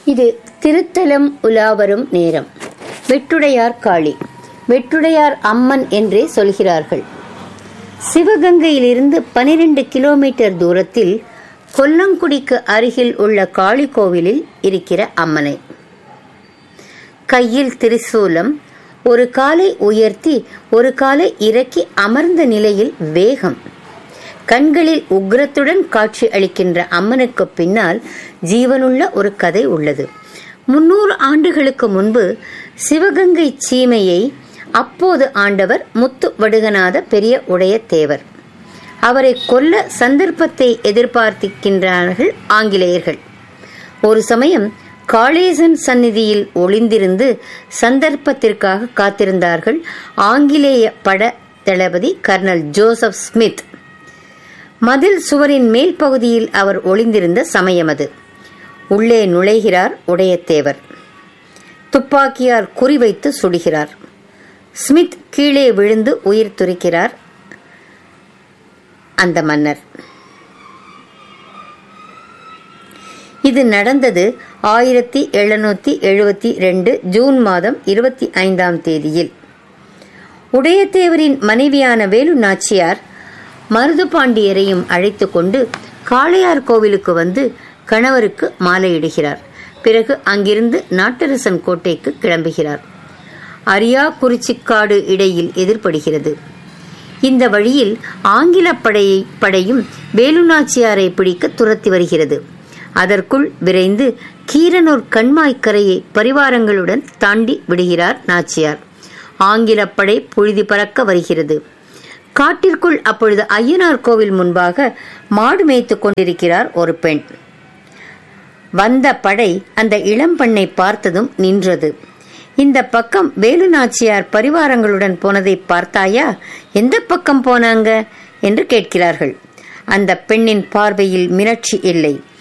இது திருத்தலம் உலாவரும் நேரம் வெட்டுடையார் காளி வெட்டுடையார் அம்மன் என்றே சொல்கிறார்கள் சிவகங்கையிலிருந்து பனிரெண்டு கிலோமீட்டர் தூரத்தில் கொல்லங்குடிக்கு அருகில் உள்ள காளி கோவிலில் இருக்கிற அம்மனை கையில் திரிசூலம் ஒரு காலை உயர்த்தி ஒரு காலை இறக்கி அமர்ந்த நிலையில் வேகம் கண்களில் உக்ரத்துடன் காட்சி அளிக்கின்ற அம்மனுக்கு பின்னால் ஜீவனுள்ள ஒரு கதை உள்ளது முன்னூறு ஆண்டுகளுக்கு முன்பு சிவகங்கை சீமையை அப்போது ஆண்டவர் முத்து வடுகநாத பெரிய உடைய தேவர் அவரை கொல்ல சந்தர்ப்பத்தை எதிர்பார்த்திருக்கின்றார்கள் ஆங்கிலேயர்கள் ஒரு சமயம் காளேசன் சந்நிதியில் ஒளிந்திருந்து சந்தர்ப்பத்திற்காக காத்திருந்தார்கள் ஆங்கிலேய பட தளபதி கர்னல் ஜோசப் ஸ்மித் மதில் சுவரின் மேல் பகுதியில் அவர் ஒளிந்திருந்த சமயம் அது உள்ளே நுழைகிறார் உடையத்தேவர் துப்பாக்கியார் குறிவைத்து சுடுகிறார் ஸ்மித் கீழே விழுந்து உயிர் துரைக்கிறார் அந்த மன்னர் இது நடந்தது ஆயிரத்தி எழுநூத்தி எழுபத்தி ரெண்டு ஜூன் மாதம் இருபத்தி ஐந்தாம் தேதியில் உடையத்தேவரின் மனைவியான வேலு நாச்சியார் மருது பாண்டியரையும் அழைத்து கொண்டு காளையார் கோவிலுக்கு வந்து கணவருக்கு மாலையிடுகிறார் பிறகு அங்கிருந்து நாட்டரசன் கோட்டைக்கு கிளம்புகிறார் அரியா குறிச்சிக்காடு இடையில் எதிர்படுகிறது இந்த வழியில் ஆங்கில படையை படையும் வேலுநாச்சியாரை பிடிக்க துரத்தி வருகிறது அதற்குள் விரைந்து கீரனூர் கண்மாய்க்கரையை பரிவாரங்களுடன் தாண்டி விடுகிறார் நாச்சியார் ஆங்கில படை புழுதி பறக்க வருகிறது காட்டிற்குள் அப்பொழுது ஐயனார் கோவில் முன்பாக மாடு மேய்த்துக் கொண்டிருக்கிறார் ஒரு பெண் வந்த படை அந்த இளம்பெண்ணை பார்த்ததும் நின்றது இந்த பக்கம் வேலுநாச்சியார் பரிவாரங்களுடன் போனதை பார்த்தாயா எந்த பக்கம் போனாங்க என்று கேட்கிறார்கள் அந்த பெண்ணின் பார்வையில் மிரட்சி இல்லை